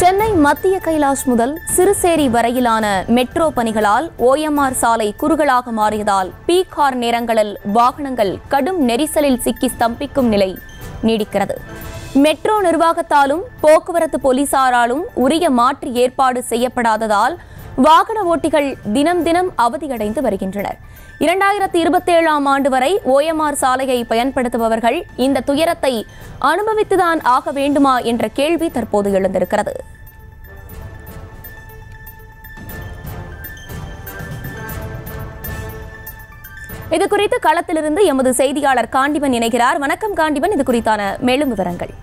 சென்னை மத்திய கைலாஷ் முதல் சிறுசேரி வரையிலான மெட்ரோ பணிகளால் ஓஎம்ஆர் சாலை குறுகலாக மாறியதால் பீக் ஹார் நேரங்களில் வாகனங்கள் கடும் நெரிசலில் சிக்கி ஸ்தம்பிக்கும் நிலை நீடிக்கிறது மெட்ரோ நிர்வாகத்தாலும் போக்குவரத்து போலீசாராலும் உரிய மாற்று ஏற்பாடு செய்யப்படாததால் வாகன ஓட்டிகள் தினம் தினம் அவதியடைந்து வருகின்றனர் இரண்டாயிரத்தி இருபத்தேழாம் ஆண்டு வரை ஓஎம்ஆர் சாலையை பயன்படுத்துபவர்கள் இந்த துயரத்தை அனுபவித்துதான் ஆக வேண்டுமா என்ற கேள்வி தற்போது எழுந்திருக்கிறது இது குறித்து களத்திலிருந்து எமது செய்தியாளர் காண்டிபன் இணைகிறார் வணக்கம் காண்டிபன் இது குறித்தான மேலும் விவரங்கள்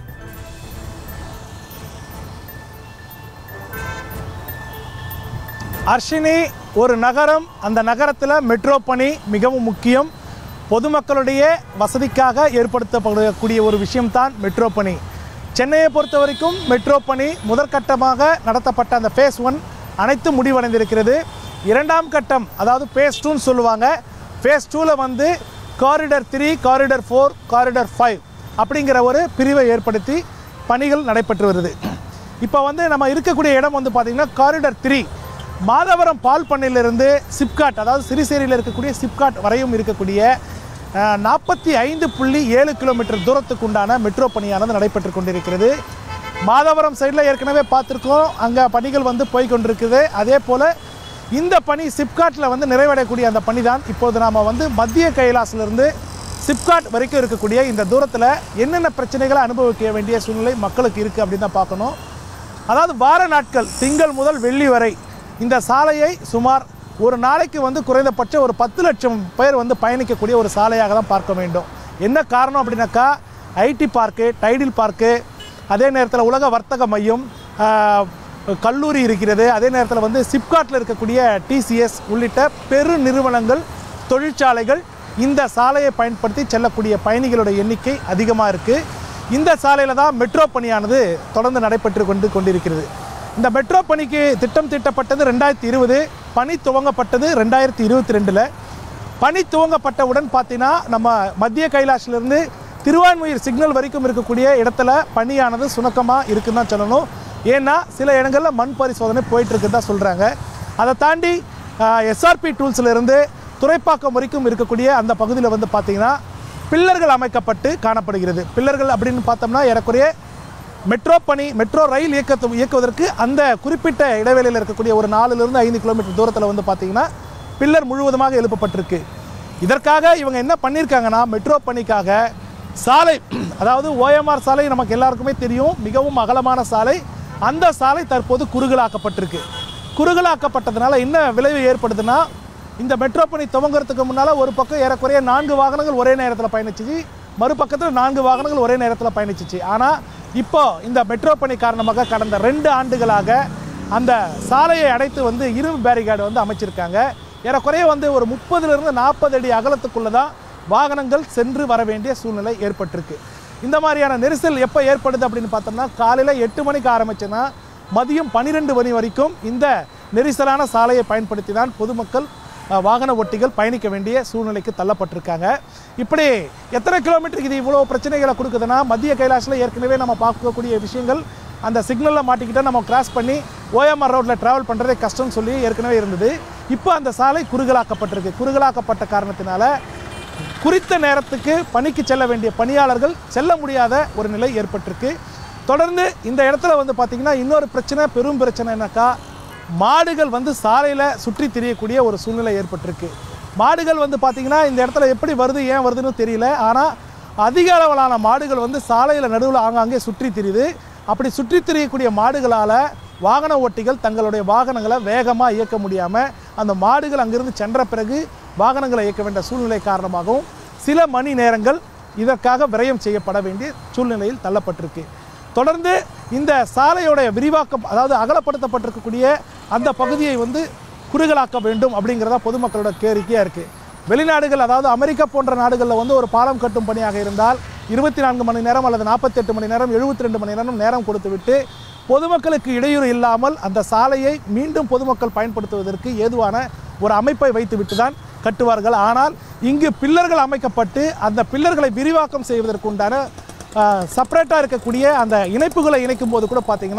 அர்ஷினி ஒரு நகரம் அந்த நகரத்தில் மெட்ரோ பணி மிகவும் முக்கியம் பொதுமக்களுடைய வசதிக்காக ஏற்படுத்தப்படக்கூடிய ஒரு விஷயம்தான் மெட்ரோ பணி சென்னையை பொறுத்த வரைக்கும் மெட்ரோ பணி முதற்கட்டமாக நடத்தப்பட்ட அந்த ஃபேஸ் ஒன் அனைத்து முடிவடைந்திருக்கிறது இரண்டாம் கட்டம் அதாவது ஃபேஸ் டூன்னு சொல்லுவாங்க ஃபேஸ் டூவில் வந்து corridor three corridor four corridor five அப்படிங்கிற ஒரு பிரிவை ஏற்படுத்தி பணிகள் நடைபெற்று வருது இப்போ வந்து நம்ம இருக்கக்கூடிய இடம் வந்து பார்த்திங்கன்னா காரிடர் த்ரீ மாதவரம் பால் பண்ணையிலிருந்து சிப்காட் அதாவது சிறிசேரியில் இருக்கக்கூடிய சிப்காட் வரையும் இருக்கக்கூடிய நாற்பத்தி ஐந்து புள்ளி ஏழு கிலோமீட்டர் தூரத்துக்கு உண்டான மெட்ரோ பணியானது நடைபெற்று கொண்டிருக்கிறது மாதவரம் சைடில் ஏற்கனவே பார்த்துருக்கோம் அங்கே பணிகள் வந்து போய் கொண்டிருக்குது அதே போல் இந்த பணி சிப்காட்டில் வந்து நிறைவடையக்கூடிய அந்த பணி தான் இப்போது நாம் வந்து மத்திய கைலாசிலிருந்து சிப்காட் வரைக்கும் இருக்கக்கூடிய இந்த தூரத்தில் என்னென்ன பிரச்சனைகளை அனுபவிக்க வேண்டிய சூழ்நிலை மக்களுக்கு இருக்குது அப்படின்னு தான் பார்க்கணும் அதாவது வார நாட்கள் திங்கள் முதல் வெள்ளி வரை இந்த சாலையை சுமார் ஒரு நாளைக்கு வந்து குறைந்தபட்சம் ஒரு பத்து லட்சம் பேர் வந்து பயணிக்கக்கூடிய ஒரு சாலையாக தான் பார்க்க வேண்டும் என்ன காரணம் அப்படின்னாக்கா ஐடி பார்க்கு டைடில் பார்க்கு அதே நேரத்தில் உலக வர்த்தக மையம் ஆஹ், கல்லூரி இருக்கிறது அதே நேரத்தில் வந்து சிப்காட்டில் இருக்கக்கூடிய டிசிஎஸ் உள்ளிட்ட பெரு நிறுவனங்கள் தொழிற்சாலைகள் இந்த சாலையை பயன்படுத்தி செல்லக்கூடிய பயணிகளோட எண்ணிக்கை அதிகமாக இருக்குது இந்த சாலையில் தான் மெட்ரோ பணியானது தொடர்ந்து நடைபெற்று கொண்டு கொண்டிருக்கிறது இந்த மெட்ரோ பணிக்கு திட்டம் தீட்டப்பட்டது ரெண்டாயிரத்தி இருபது பணி துவங்கப்பட்டது ரெண்டாயிரத்தி இருபத்தி ரெண்டில் பணி துவங்கப்பட்டவுடன் பார்த்தீங்கன்னா நம்ம மத்திய கைலாஷ்லேருந்து திருவான்மையூர் சிக்னல் வரைக்கும் இருக்கக்கூடிய இடத்துல பணியானது சுணக்கமாக இருக்குன்னு தான் சொல்லணும் ஏன்னா சில இடங்களில் மண் பரிசோதனை போயிட்டு இருக்குன்னு தான் சொல்கிறாங்க அதை தாண்டி எஸ்ஆர்பி டூல்ஸ்லேருந்து துறைப்பாக்கம் வரைக்கும் இருக்கக்கூடிய அந்த பகுதியில் வந்து பார்த்தீங்கன்னா பில்லர்கள் அமைக்கப்பட்டு காணப்படுகிறது பில்லர்கள் அப்படின்னு பார்த்தோம்னா ஏறக்குறைய மெட்ரோ பணி மெட்ரோ ரயில் இயக்கத்தை இயக்குவதற்கு அந்த குறிப்பிட்ட இடைவெளியில் இருக்கக்கூடிய ஒரு நாலுலேருந்து ஐந்து கிலோமீட்டர் தூரத்தில் வந்து பார்த்தீங்கன்னா பில்லர் முழுவதுமாக எழுப்பப்பட்டிருக்கு இதற்காக இவங்க என்ன பண்ணியிருக்காங்கன்னா மெட்ரோ பணிக்காக சாலை அதாவது ஓஎம்ஆர் சாலை நமக்கு எல்லாருக்குமே தெரியும் மிகவும் அகலமான சாலை அந்த சாலை தற்போது குறுகலாக்கப்பட்டிருக்கு குறுகலாக்கப்பட்டதுனால என்ன விளைவு ஏற்படுதுன்னா இந்த மெட்ரோ பணி துவங்குறதுக்கு முன்னால் ஒரு பக்கம் ஏறக்குறைய நான்கு வாகனங்கள் ஒரே நேரத்தில் பயணிச்சிச்சு மறுபக்கத்தில் நான்கு வாகனங்கள் ஒரே நேரத்தில் பயணிச்சிச்சு ஆனால் இப்போ இந்த மெட்ரோ பணி காரணமாக கடந்த ரெண்டு ஆண்டுகளாக அந்த சாலையை அடைத்து வந்து இரும்பு பேரிகார்டு வந்து அமைச்சிருக்காங்க ஏறக்குறைய வந்து ஒரு முப்பதுலேருந்து நாற்பது அடி அகலத்துக்குள்ளே தான் வாகனங்கள் சென்று வர வேண்டிய சூழ்நிலை ஏற்பட்டிருக்கு இந்த மாதிரியான நெரிசல் எப்போ ஏற்படுது அப்படின்னு பார்த்தோம்னா காலையில் எட்டு மணிக்கு ஆரம்பிச்சுன்னா மதியம் பன்னிரெண்டு மணி வரைக்கும் இந்த நெரிசலான சாலையை பயன்படுத்தி தான் பொதுமக்கள் அஹ், வாகன ஓட்டிகள் பயணிக்க வேண்டிய சூழ்நிலைக்கு தள்ளப்பட்டிருக்காங்க இப்படி எத்தனை கிலோமீட்டருக்கு இது இவ்வளோ பிரச்சனைகளை கொடுக்குதுன்னா மத்திய கைலாஷில் ஏற்கனவே நம்ம பார்க்கக்கூடிய விஷயங்கள் அந்த சிக்னலில் மாட்டிக்கிட்டா நம்ம கிராஸ் பண்ணி ஓஎம்ஆர் ரோட்டில் ட்ராவல் பண்ணுறதே கஷ்டம்னு சொல்லி ஏற்கனவே இருந்தது இப்போ அந்த சாலை குறுகலாக்கப்பட்டிருக்கு குறுகலாக்கப்பட்ட காரணத்தினால குறித்த நேரத்துக்கு பணிக்கு செல்ல வேண்டிய பணியாளர்கள் செல்ல முடியாத ஒரு நிலை ஏற்பட்டிருக்கு தொடர்ந்து இந்த இடத்துல வந்து பார்த்திங்கன்னா இன்னொரு பிரச்சனை பெரும் பிரச்சனை என்னக்கா மாடுகள் வந்து சாலையில் சுற்றி திரியக்கூடிய ஒரு சூழ்நிலை ஏற்பட்டிருக்கு மாடுகள் வந்து பார்த்திங்கன்னா இந்த இடத்துல எப்படி வருது ஏன் வருதுன்னு தெரியல ஆனால் அதிக அளவிலான மாடுகள் வந்து சாலையில் நடுவில் ஆங்காங்கே சுற்றி திரியுது அப்படி சுற்றி திரியக்கூடிய மாடுகளால் வாகன ஓட்டிகள் தங்களுடைய வாகனங்களை வேகமாக இயக்க முடியாமல் அந்த மாடுகள் அங்கிருந்து சென்ற பிறகு வாகனங்களை இயக்க வேண்டிய சூழ்நிலை காரணமாகவும் சில மணி நேரங்கள் இதற்காக விரயம் செய்யப்பட வேண்டிய சூழ்நிலையில் தள்ளப்பட்டிருக்கு தொடர்ந்து இந்த சாலையோடைய விரிவாக்கம் அதாவது அகலப்படுத்தப்பட்டிருக்கக்கூடிய அந்த பகுதியை வந்து குறுகலாக்க வேண்டும் அப்படிங்கிறதா பொதுமக்களோட கோரிக்கையாக இருக்குது வெளிநாடுகள் அதாவது அமெரிக்கா போன்ற நாடுகளில் வந்து ஒரு பாலம் கட்டும் பணியாக இருந்தால் இருபத்தி நான்கு மணி நேரம் அல்லது நாற்பத்தெட்டு மணி நேரம் எழுபத்தி ரெண்டு மணி நேரம் நேரம் கொடுத்துவிட்டு பொதுமக்களுக்கு இடையூறு இல்லாமல் அந்த சாலையை மீண்டும் பொதுமக்கள் பயன்படுத்துவதற்கு ஏதுவான ஒரு அமைப்பை வைத்துவிட்டு தான் கட்டுவார்கள் ஆனால் இங்கு பில்லர்கள் அமைக்கப்பட்டு அந்த பில்லர்களை விரிவாக்கம் செய்வதற்கு உண்டான செப்பரேட்டாக இருக்கக்கூடிய அந்த இணைப்புகளை இணைக்கும் போது கூட பார்த்தீங்கன்னா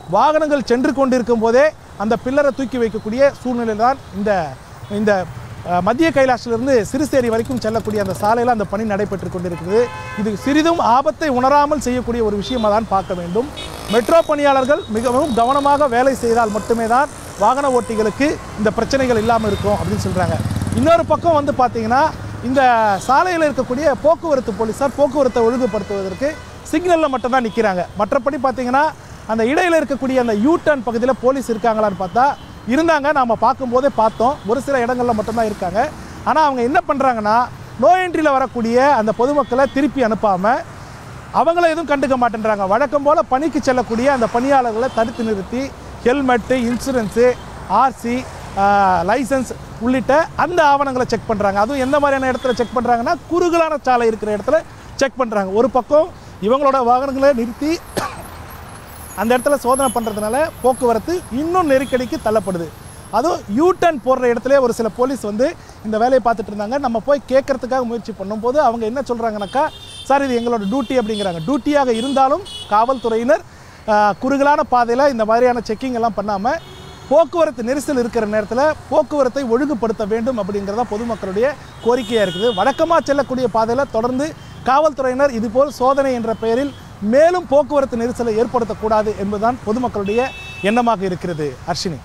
வாகனங்கள் சென்று கொண்டிருக்கும் போதே அந்த பில்லரை தூக்கி வைக்கக்கூடிய சூழ்நிலை தான் இந்த இந்த அஹ், மத்திய கைலாசிலிருந்து சிறுசேரி வரைக்கும் செல்லக்கூடிய அந்த சாலையில் அந்த பணி நடைபெற்று கொண்டிருக்கிறது இது சிறிதும் ஆபத்தை உணராமல் செய்யக்கூடிய ஒரு விஷயமாக தான் பார்க்க வேண்டும் மெட்ரோ பணியாளர்கள் மிகவும் கவனமாக வேலை செய்தால் மட்டுமே தான் வாகன ஓட்டிகளுக்கு இந்த பிரச்சனைகள் இல்லாமல் இருக்கும் அப்படின்னு சொல்கிறாங்க இன்னொரு பக்கம் வந்து பார்த்தீங்கன்னா இந்த சாலையில் இருக்கக்கூடிய போக்குவரத்து போலீஸார் போக்குவரத்தை ஒழுங்குபடுத்துவதற்கு சிக்னலில் மட்டும்தான் நிற்கிறாங்க மற்றபடி பார்த்தீங்கன்னா அந்த இடையில் இருக்கக்கூடிய அந்த யூ டர்ன் பகுதியில் போலீஸ் இருக்காங்களான்னு பார்த்தா இருந்தாங்க நாம் பார்க்கும்போதே பார்த்தோம் ஒரு சில இடங்களில் மட்டும்தான் இருக்காங்க ஆனால் அவங்க என்ன பண்ணுறாங்கன்னா நோ என்ட்ரியில் வரக்கூடிய அந்த பொதுமக்களை திருப்பி அனுப்பாமல் அவங்கள எதுவும் கண்டுக்க மாட்டேன்றாங்க வழக்கம் போல் பணிக்கு செல்லக்கூடிய அந்த பணியாளர்களை தடுத்து நிறுத்தி ஹெல்மெட்டு இன்சூரன்ஸு ஆர்சி லைசன்ஸ் உள்ளிட்ட அந்த ஆவணங்களை செக் பண்ணுறாங்க அதுவும் எந்த மாதிரியான இடத்துல செக் பண்ணுறாங்கன்னா குறுகலான சாலை இருக்கிற இடத்துல செக் பண்ணுறாங்க ஒரு பக்கம் இவங்களோட வாகனங்களை நிறுத்தி அந்த இடத்துல சோதனை பண்ணுறதுனால போக்குவரத்து இன்னும் நெருக்கடிக்கு தள்ளப்படுது அதுவும் யூ டர்ன் போடுற இடத்துல ஒரு சில போலீஸ் வந்து இந்த வேலையை பார்த்துட்டு இருந்தாங்க நம்ம போய் கேட்கறதுக்காக முயற்சி பண்ணும்போது அவங்க என்ன சொல்கிறாங்கனாக்கா சார் இது எங்களோட டியூட்டி அப்படிங்கிறாங்க டியூட்டியாக இருந்தாலும் காவல்துறையினர் ஆஹ், குறுகலான பாதையில் இந்த மாதிரியான செக்கிங் எல்லாம் பண்ணாமல் போக்குவரத்து நெரிசல் இருக்கிற நேரத்தில் போக்குவரத்தை ஒழுங்குபடுத்த வேண்டும் அப்படிங்கிறதா பொதுமக்களுடைய கோரிக்கையாக இருக்குது வழக்கமாக செல்லக்கூடிய பாதையில் தொடர்ந்து காவல்துறையினர் இதுபோல் சோதனை என்ற பெயரில் மேலும் போக்குவரத்து நெரிசலை ஏற்படுத்தக்கூடாது என்பதுதான் பொதுமக்களுடைய எண்ணமாக இருக்கிறது அர்ஷினி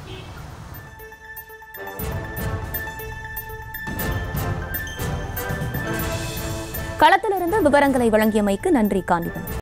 களத்திலிருந்து விவரங்களை வழங்கியமைக்கு நன்றி காண்டிபன்